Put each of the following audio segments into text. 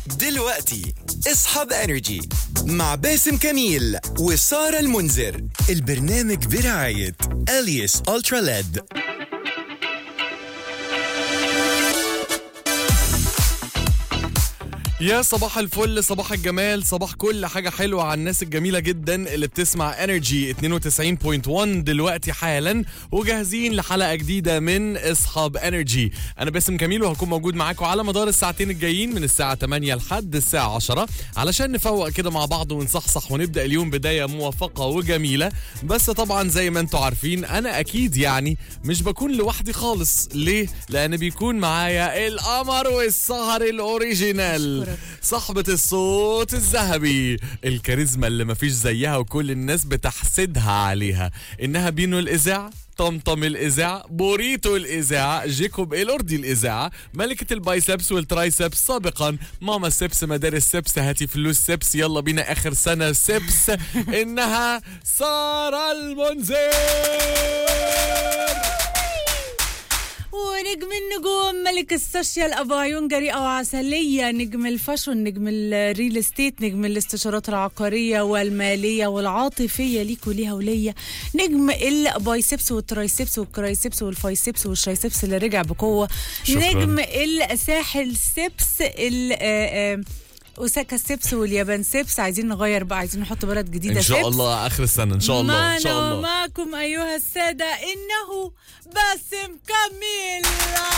دلوقتي اصحاب انرجي مع باسم كميل وسارة المنذر البرنامج برعاية اليس الترا ليد يا صباح الفل صباح الجمال صباح كل حاجة حلوة على الناس الجميلة جدا اللي بتسمع انرجي 92.1 دلوقتي حالا وجاهزين لحلقة جديدة من اصحاب انرجي انا باسم كميل وهكون موجود معاكم على مدار الساعتين الجايين من الساعة 8 لحد الساعة 10 علشان نفوق كده مع بعض ونصحصح ونبدأ اليوم بداية موفقة وجميلة بس طبعا زي ما انتم عارفين انا اكيد يعني مش بكون لوحدي خالص ليه؟ لان بيكون معايا القمر والسهر الاوريجينال صاحبة الصوت الذهبي الكاريزما اللي مفيش زيها وكل الناس بتحسدها عليها انها بينو الاذاعه طمطم الإذاعة بوريتو الإذاعة جيكوب الأردي الإذاعة ملكة البايسبس والترايسبس سابقا ماما سبس مدارس سبس هاتي فلوس سبس يلا بينا آخر سنة سبس إنها سارة المنذر ونجم النجوم ملك السوشيال ابو عيون جريئه وعسليه نجم الفاشون نجم الريل استيت نجم الاستشارات العقاريه والماليه والعاطفيه ليك وليها وليا نجم البايسبس والترايسبس والكرايسبس والفايسبس والشايسبس اللي رجع بقوه شكراً. نجم الساحل سبس ال آه، آه، اوساكا سبس واليابان سبس عايزين نغير بقى عايزين نحط بلد جديده إن شاء سبس. الله آخر السنة إن شاء الله إن شاء معنا الله ومعكم أيها السادة إنه باسم كميل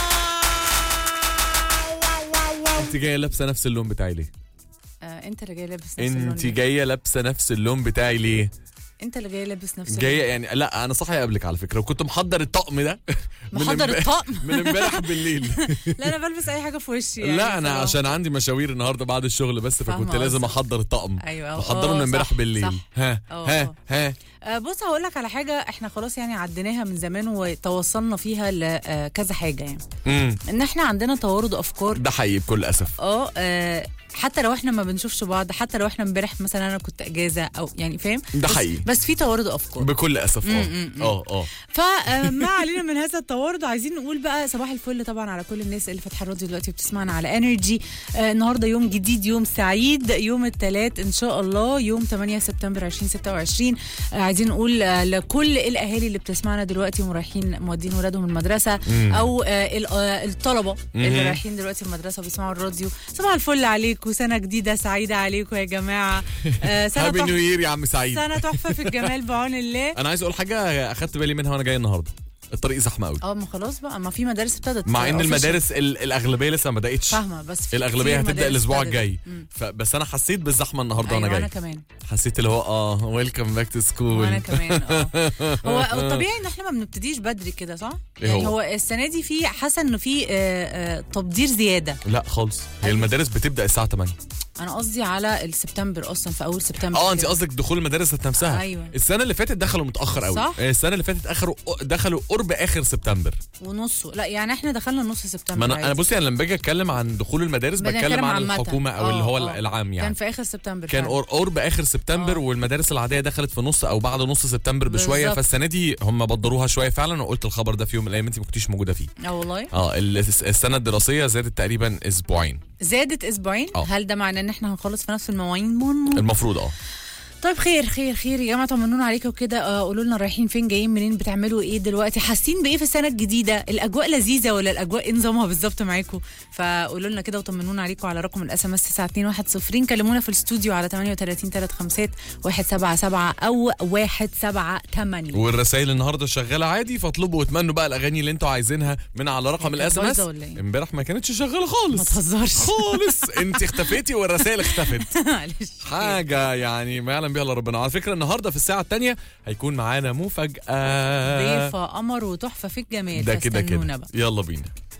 أنت جاية لابسة نفس اللون بتاعي ليه؟ آه، انت اللي جاي لابس نفس اللون أنت ده. جاية لابسة نفس اللون بتاعي ليه؟ انت اللي جاي لابس نفس جايه يعني لا انا صاحي قبلك على فكره وكنت محضر الطقم ده من محضر امب- الطقم؟ من امبارح بالليل اللون. لا انا بلبس اي حاجه في وشي يعني لا انا بصراحة. عشان عندي مشاوير النهارده بعد الشغل بس فكنت فاهمة لازم قصدك. احضر الطقم أيوة، بحضره آه، من امبارح صح، بالليل صح. ها آه، ها آه. ها آه، بص هقول لك على حاجه احنا خلاص يعني عديناها من زمان وتوصلنا فيها لكذا حاجه يعني امم ان احنا عندنا توارد افكار ده حقيقي بكل اسف اه آه، حتى لو احنا ما بنشوفش بعض حتى لو احنا امبارح مثلا انا كنت اجازه او يعني فاهم ده بس- حقيقي. بس في توارد افكار بكل اسف اه اه اه فما علينا من هذا التوارد عايزين نقول بقى صباح الفل طبعا على كل الناس اللي فاتحه الراديو دلوقتي وبتسمعنا على انرجي آه النهارده يوم جديد يوم سعيد يوم الثلاث ان شاء الله يوم 8 سبتمبر 2026 آه عايزين نقول آه لكل الاهالي اللي بتسمعنا دلوقتي ورايحين مودين ولادهم المدرسه او آه ال- آه الطلبه اللي مم. رايحين دلوقتي المدرسه وبيسمعوا الراديو صباح الفل عليكم سنه جديده سعيده عليكم يا جماعه آه سنه هابي نيو تحفه يير يا عم سعيد سنه تحفه في الجمال بعون الله انا عايز اقول حاجه اخدت بالي منها وانا جاي النهارده الطريق زحمه قوي اه ما خلاص بقى ما في مدارس ابتدت مع ان official. المدارس ال- الاغلبيه لسه ما بداتش فاهمه بس في الاغلبيه كتير هتبدا مدارس الاسبوع ابتدت. الجاي مم. فبس انا حسيت بالزحمه النهارده وانا ايوه جاي انا كمان حسيت اللي هو اه ويلكم باك تو سكول وانا كمان اه هو الطبيعي ان احنا ما بنبتديش بدري كده صح؟ إيه يعني هو؟ هو السنه دي في حاسه انه في آه، آه، تبدير زياده لا خالص هي أيوة. المدارس بتبدا الساعه 8 انا قصدي على السبتمبر اصلا في اول سبتمبر اه انت كده. قصدك دخول المدارس ذات نفسها أيوة. السنه اللي فاتت دخلوا متاخر قوي صح. السنه اللي فاتت اخروا دخلوا قرب اخر سبتمبر ونصه لا يعني احنا دخلنا نص سبتمبر ما انا انا عادي. بصي انا لما باجي اتكلم عن دخول المدارس بنتكلم بتكلم عن عامة. الحكومه او اللي آه، هو آه. العام كان يعني في اخر سبتمبر كان فعلا. قر- قرب اخر سبتمبر آه. والمدارس العاديه دخلت في نص او بعد نص سبتمبر بشويه بالظبط. فالسنه دي هم بدروها شويه فعلا وقلت الخبر ده في يوم من الايام انت ما كنتيش موجوده فيه اه والله اه ال- السنه الدراسيه زادت تقريبا اسبوعين زادت اسبوعين آه. هل ده معناه ان احنا هنخلص في نفس المواعيد المفروض اه طيب خير خير خير يا جماعه طمنونا عليكم كده آه، قولوا لنا رايحين فين جايين منين بتعملوا ايه دلوقتي حاسين بايه في السنه الجديده الاجواء لذيذه ولا الاجواء ايه نظامها بالظبط معاكم فقولوا لنا كده وطمنونا عليكم على رقم الاس ام اس 921 كلمونا في الاستوديو على 38 35 177 او 178 والرسائل النهارده شغاله عادي فاطلبوا واتمنوا بقى الاغاني اللي انتوا عايزينها من على رقم كانت الاس ام اس بايظة ولا إيه؟ امبارح ما كانتش شغاله ما خالص تهزرش خالص انت اختفيتي والرسائل اختفت معلش حاجه يعني ما يعلم بها الا ربنا على فكره النهارده في الساعه الثانيه هيكون معانا مفاجاه ضيفه قمر وتحفه في الجمال ده كده فاستنونا كده بقى يلا بينا